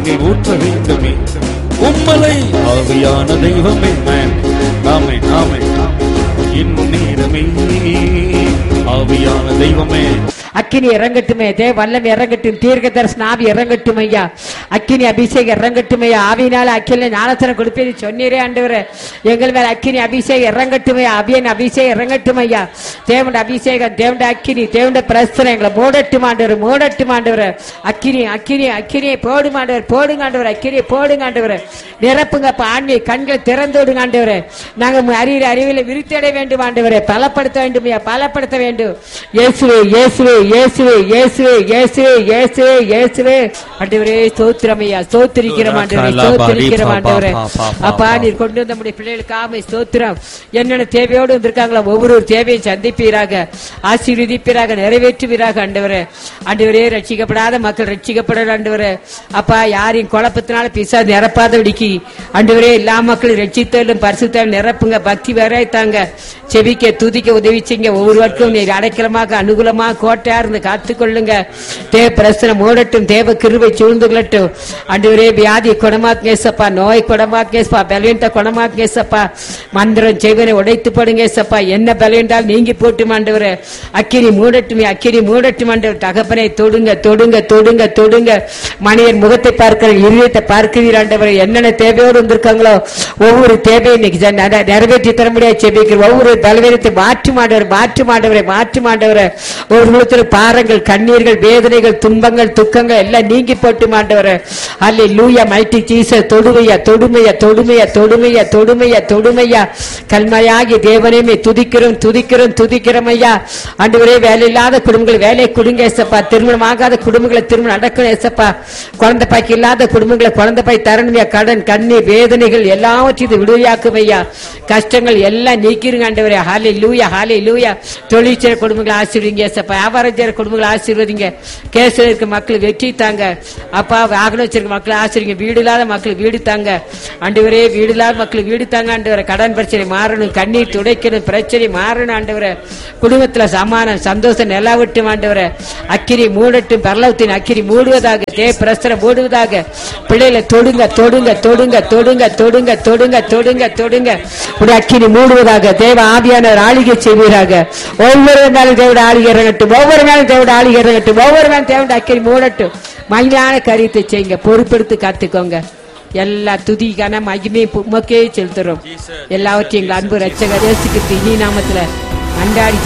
என்னில் ஊற்ற வேண்டுமே உம்மலை ஆவியான தெய்வமே ஆமே ஆமே இந்நேரமே ஆவியான தெய்வமே அக்கினி இறங்கட்டுமே தேவ வல்லம் இறங்கட்டும் தீர்க்க தரிசன ஆவி இறங்கட்டும் ஐயா அக்கினி அபிஷேகம் இறங்கட்டும் ஐயா ஆவினால அக்கில ஞானத்தனம் கொடுப்பேன் சொன்னீரே ஆண்டவரே எங்கள் மேல அக்கினி அபிஷேகம் இறங்கட்டும் ஐயா அபியன் அபிஷேகம் இறங்கட்டும் ஐயா தேவண்ட அபிஷேகம் தேவண்ட அக்கினி தேவண்ட பிரஸ்தனம் எங்களை மூடட்டும் ஆண்டவர் மூடட்டும் ஆண்டவர் அக்கினி அக்கினி அக்கினியை போடும் ஆண்டவர் போடுங்க ஆண்டவர் அக்கினியை போடுங்க ஆண்டவர் நிரப்புங்க ஆண்மை கண்கள் திறந்து விடுங்க ஆண்டவர் நாங்க அறிவியல் அறிவியல விருத்தடைய வேண்டும் ஆண்டவரே பலப்படுத்த வேண்டும் ஐயா பலப்படுத்த வேண்டும் இயேசுவே இயேசுவே இயேசுவே இயேசுவே இயேசுவே இயேசுவே இயேசுவே ஆண்டவரே ஸ்தோத்திரம் ஐயா ஸ்தோத்திரிக்கிறோம் ஆண்டவரே ஸ்தோத்திரிக்கிறோம் ஆண்டவரே அப்பா நீர் கொண்டு வந்த நம்முடைய பிள்ளைகளுக்கு ஆமை ஸ்தோத்திரம் என்னென்ன தேவையோடு வந்திருக்காங்களோ ஒவ்வொரு தேவையும் சந்திப்பீராக ஆசீர்வதிப்பீராக நிறைவேற்றுவீராக ஆண்டவரே ஆண்டவரே ரட்சிக்கப்படாத மக்கள் ரட்சிக்கப்பட ஆண்டவரே அப்பா யாரையும் குழப்பத்தினால பிசா நிரப்பாதபடிக்கு ஆண்டவரே எல்லா மக்களும் ரட்சித்தாலும் பரிசுத்தாலும் நிரப்புங்க பக்தி வரைத்தாங்க செபிக்க துதிக்க உதவி செய்யுங்க ஒவ்வொருவருக்கும் நீர் அடைக்கலமாக அனுகூலமாக கோட்டையா இருந்து காத்துக்கொள்ளுங்க தேவ பிரசனம் மூடட்டும் தேவ கிருவை சூழ்ந்து கொள்ளட்டும் ஆண்டவரே வியாதி குணமாக்கேசப்பா நோய் குணமாக்கேசப்பா பலவீனத்தை குணமாக்கேசப்பா மந்திரம் செவனை உடைத்து போடுங்க ஏசப்பா என்ன பலவீனால் நீங்கி போட்டு ஆண்டவரே அக்கினி மூடட்டுமே அக்கினி மூடட்டும் ஆண்டவர் தகப்பனை தொடுங்க தொடுங்க தொடுங்க தொடுங்க மனிதன் முகத்தை பார்க்கிற இருதயத்தை பார்க்கிறீர் ஆண்டவரே என்னென்ன தேவையோடு வந்திருக்காங்களோ ஒவ்வொரு தேவையை இன்னைக்கு ஜ- நட- நிறைவேற்றி தர முடியாது செபிக்கிறோம் ஒவ்வொரு பலவீனத்தை மாற்றி மாண்டவர் மாற்றி மாண்டவரை மாற்றி மாண்டவரை ஒரு முகத்தில் பாரங்கள் கண்ணீர்கள் வேதனைகள் துன்பங்கள் துக்கங்கள் எல்லாம் நீங்கி போட்டு மாண்டவரை அல்ல லூயா மைட்டி சீச தொடுமையா தொடுமையா தொடுமையா தொடுமையா தொடுமையா தொடுமையா கல்மையாகி தேவனையுமே துதிக்கிறோம் துதிக்கிறோம் துதிக்கிறோம் ஐயா ஆண்டவரே வேலை இல்லாத குடும்பங்கள் வேலை கொடுங்க ஏசப்பா திருமணம் ஆகாத குடும்பங்களை திருமணம் நடக்கணும் ஏசப்பா குழந்தை பாய்க்கு இல்லாத குடும்பங்களை குழந்தை பாய் தரணுமையா கடன் கண்ணீர் வேதனைகள் எல்லாவற்றையும் இது விடுதலையாக்கும் ஐயா கஷ்டங்கள் எல்லாம் நீக்கிருங்க ஆண்டவரே ஹாலே லூயா ஹாலே லூயா தொழிற்சேர குடும்பங்களை ஆசீர்வதிங்க ஏசப்பா வியாபாரம் செய்யற குடும்பங்களை ஆசீர்வதிங்க கேசில் இருக்க மக்கள் வெற்றி தாங்க அப்பா வாகனம் வச்சிருக்க மக்களை ஆசிரிங்க வீடு இல்லாத மக்கள் வீடு தாங்க ஆண்டவரே வீடு இல்லாத மக்கள் வீடு தாங்க ஆண்டவரே கடன் பிரச்சனை மாறணும் கண்ணீர் துடைக்கணும் பிரச்சனை மாறணும் ஆண்டவரே குடும்பத்துல சமானம் சந்தோஷம் நிலா விட்டும் ஆண்டவரே அக்கிரி மூடட்டும் பரலவத்தின் அக்கிரி மூடுவதாக தே பிரஸ்தரம் மூடுவதாக பிள்ளைகளை தொடுங்க தொடுங்க தொடுங்க தொடுங்க தொடுங்க தொடுங்க தொடுங்க தொடுங்க உடைய அக்கினி மூடுவதாக தேவ ஆவியானவர் ஆளிகை செய்வீராக ஒவ்வொரு நாளும் தேவட ஆளிகை இறங்கட்டும் ஒவ்வொரு நாளும் தேவட ஆளிகை இறங்கட்டும் ஒவ்வொரு நாளும் தேவட அக்கினி மூடட்டும் மகிழான காரியத்தை செய்யுங்க பொறுப்பெடுத்து காத்துக்கோங்க எல்லா துதிக்கான மகிமை உமக்கே செலுத்துறோம் எல்லாவற்றையும் எங்கள் அன்பு ரட்சகர் இயேசு கிறிஸ்து இனி நாமத்துல அன்றாடி